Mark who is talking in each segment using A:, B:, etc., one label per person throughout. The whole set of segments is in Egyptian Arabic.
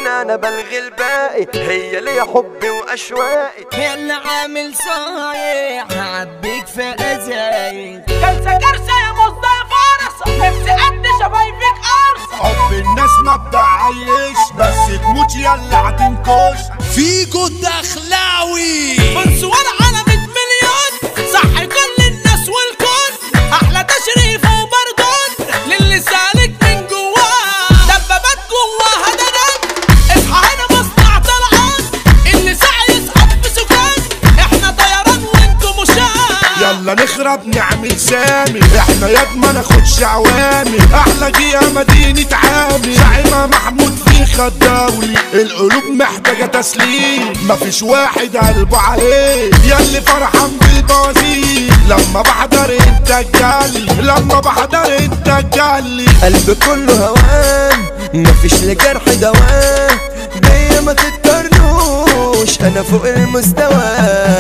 A: انا بلغي الباقي هي ليا حبي واشواقي
B: يلا عامل صايع هعبيك في ازايد
C: كرسة كرسة يا مصطفى فرصة نفسي قد شفايفك قرصة
D: حب الناس ما بتعيش بس تموت يلا هتنكش
E: فيجو الدخلاوي
C: بنسوان على 100 مليون صح كل الناس والكون احلى تشريف وبردون للي سالك من جواه دبابات جواها دنان اصحى هنا مصنع طلعان اللي سعي يسقط في سكان احنا طيران وانتوا مشاة
D: يلا نخرب نعمل سامي احنا يد ما ناخدش عوامل احلى جيه مدينة عامل زعيمة محمود فيخا الدولي القلوب محتاجة تسليم مفيش واحد قلبه عليه ياللي فرحان بالبوازير لما بحضر انت الجلي لما بحضر انت الجلي
A: قلب كله هوان مفيش لجرح دوام بيا ما تتقارنوش انا فوق المستوى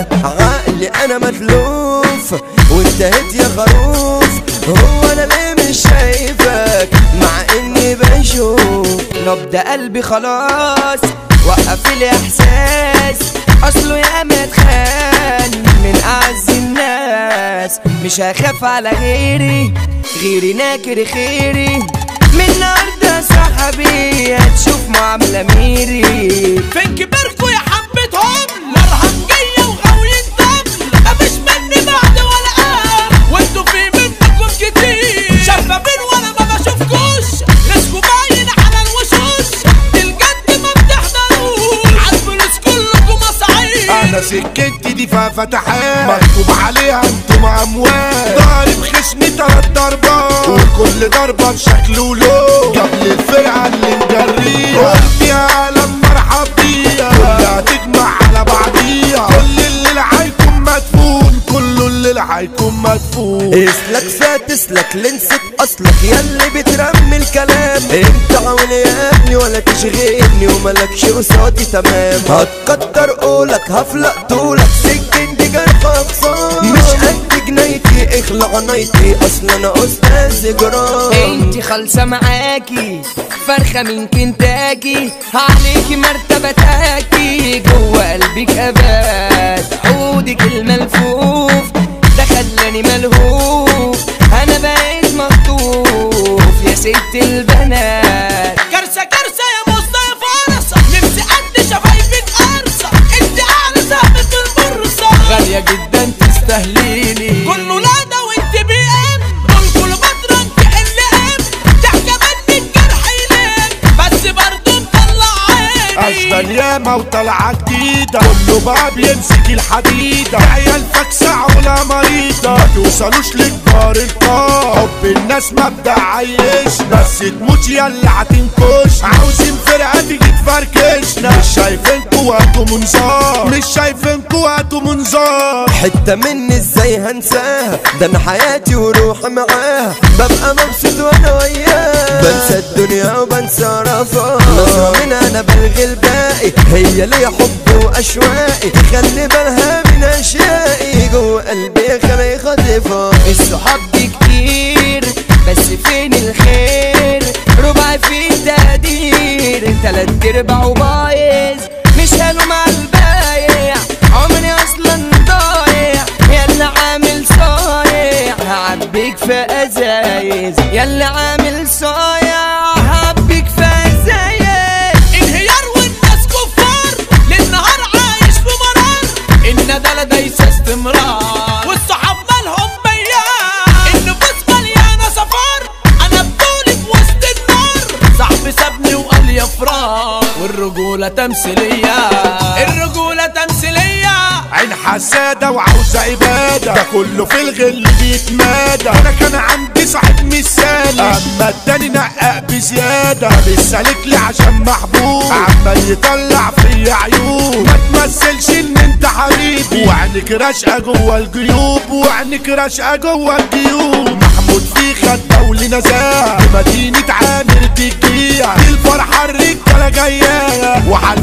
A: عقلي انا متلوف وانتهيت يا خروف هو انا ليه مش شايفك مع اني بشوف نبض قلبي خلاص وقف الاحساس اصله يا متخان من اعز الناس مش هخاف على غيري غيري ناكر خيري من النهارده صاحبي هتشوف معاملة ميري
C: فين كبركوا يا حبتهم الارهام جايه وغاويين طبل مفيش مني بعد ولا قام وانتوا في منكم كتير شفافين وانا ما بشوفكوش رزقوا باين على الوشوش الجد ما بتحضروش عالفلوس كلكم مصاعيب
D: انا سكتي دي فيها فتحات مكتوب عليها انتم اموال ضارب خصمي تلات ضربات وكل ضربة بشكل ولون قبل الفرقة اللي مجريها قلت يا عالم مرحب بيها كلها تجمع على بعضيها كل الليل هيكون مدفون كله الليل هيكون مدفون
A: اسلك فاتسلك لنسك اصلك ياللي بترمي الكلام انت عاول يا ابني ولا تشغلني وملكش قصادي تمام هتكتر قولك هفلق طولك سكن دي جرح اقصام مش قد جنايتي اخلع نايتي اصل انا استاذ جرام
B: انت خالصة معاكي فرخة من كنتاكي عليكي مرتبة تاكي جوه قلبك ابات عودك الملفوف ده خلاني ملهوف انا بقيت مخطوف يا ست البنات
C: كرسة كرسة يا مصطفى فرصة نفسي قد شفايفك قرصة انت اعلى سهم في البورصة
B: غالية جدا تستهليني
C: كله لا ده وانت بي ام دول كل فترة انت ال ام تحكى مني الجرح ينام بس برضه مطلع عيني
D: اشبال ياما وطلعة جديدة كله بقى بيمسك الحديدة عيال فاكسة علا مريضة ما توصلوش لكبار القاع حب الناس ما بتعيش بس تموت يلا هتنكش عاوزين فرقة تيجي تفركشنا مش شايفينكوا وقتوا منظار مش شايفينكوا وقتوا منظار
A: حتة مني ازاي هنساها ده انا حياتي وروحي معاها ببقى مبسوط وانا وياها بنسى الدنيا وبنسى رفاه نظرة من انا بلغي الباقي هي ليا حب واشواقي خلي بالها من اشيائي جوه قلبي خلي خاطفها
B: الصحاب دي كتير بس فين الخير ربع في تقدير تلات ارباع بايظ مش حلو مع البايع عمري اصلا ضايع يلا عامل صايع هعبيك في ازايز يلا عامل صايع هعبيك في ازايز
C: انهيار والناس كفار للنهار عايش في مرار الندلة دايسة استمرار والصحاب مالهم بيان النفوس مليانة صفار انا بطولي في وسط النار صاحبي سابني وقال لي افرار والرجولة تمثيلية الرجولة تمثيلية
D: عين حسادة وعاوزة عبادة ده كله في الغل بيتمادى انا كان عندي صاحب مش سالك اما التاني نقق بزيادة مش سالك لي عشان محبوب عمال يطلع فيا عيوب ما تمثلش ان انت حبيبي وعينك راشقة جوه الجيوب وعينك راشقة جوه الجيوب محمود فيخا الدولي نزاهة مدينة عامر بتجيها دي الفرحة الرجالة جاية وعارفين لا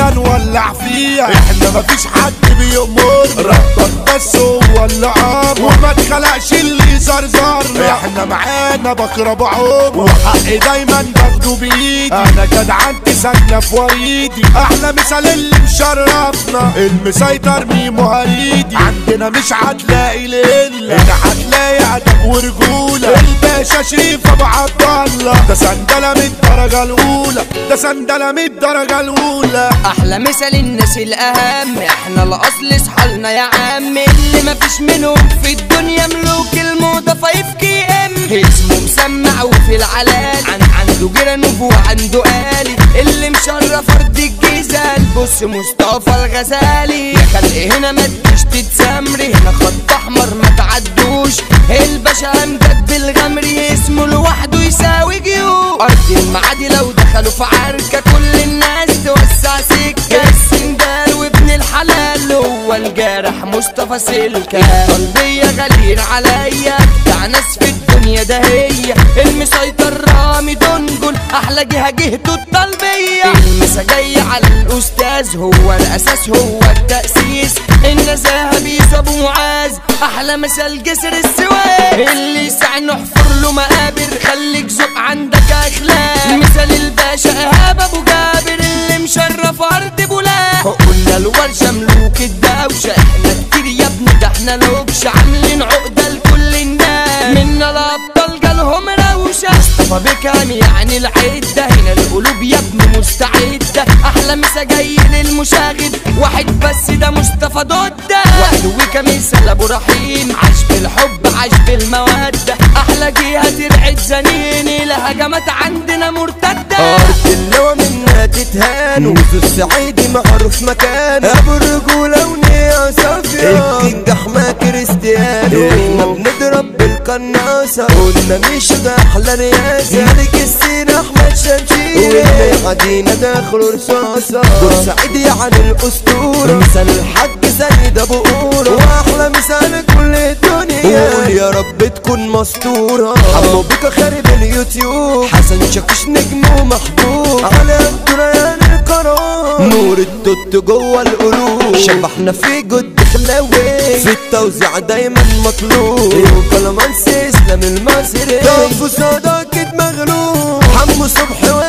D: فيها نولع فيها احنا مفيش حد بيأمرنا ربك بس هو اللي امر وما اتخلقش اللي يزرزرنا احنا معانا بكره بعمر وحقي دايما باخده بايدي انا جدعنتي ساكنه في وريدي احلى مثال اللي مشرفنا المسيطر ميمو هريدي عندنا مش هتلاقي ليلة هنا هتلاقي ادب ورجوله الباشا شريف ابو عبد الله ده سندله من الدرجه الاولى ده سندله من الدرجه الاولى
B: احلى مثال الناس الاهم احنا الاصل صحالنا يا عم اللي مفيش منهم في الدنيا ملوك الموضة فايف كي ام اسمه مسمع وفي العلال عن عنده جرانوب وعنده آلي اللي مشرف ارض الجيزة البص مصطفى الغزالي يا خلق هنا ما تجيش تتسمري هنا خط احمر ما تعدوش الباشا امجد بالغمري اسمه لوحده يساوي جيوب ارض المعادي لو دخلوا في عركة كل الناس توسع سكة السندال وابن الحلال هو الجارح مصطفى سلكة قلبية غاليين عليا بتاع ناس في الدنيا ده هي المسيطر رامي دنجل احلى جهة جهته الطلبية المسا جاي على الاستاذ هو الاساس هو التأسيس النزاهة بيس ابو معاذ احلى مثال جسر السواد اللي يسع نحفر له مقابر خليك ذوق عندك اخلاق مثال الباشا ايهاب ابو جابر اللي مشرف ارض بولاق قلنا الورشة ملوك الدوشة احنا كتير يا ابني ده احنا لوكش عاملين عقدة لكل الناس منا الابطال جالهم روشة مصطفى بكام يعني العدة هنا القلوب يا ابني مستعدة احلى مسا جاي للمشاغب واحد بس ده مصطفى دودة واحد وكميسة ابو رحيم عاش بالحب عاش بالمودة احلى جهة ترعد زنيني لها جمات عندنا مرتدة
A: أرض اللوى منها تتهان وفي الصعيدي معروف مكان أبو الرجولة ونيا صافية الكينج أحمد كريستيانو احنا بنضرب بالقناصة قلنا مش ده أحلى رياسة ملك السين أحمد شمشير واللي عدينا داخل رصاصة بورسعيد يعني الأسطورة مثال الحاج سيد أبو قورة وأحلى مثال كل الدنيا قول يا رب تكون مستورة حمو بيكا خارب اليوتيوب حسن شاكوش نجم ومحبوب على الدريان القرار نور التوت جوه القلوب شبحنا في جد خلاوي في التوزيع دايما مطلوب وكلمان اسلام المصري ضعف صداقة مغلوب حمو صبحي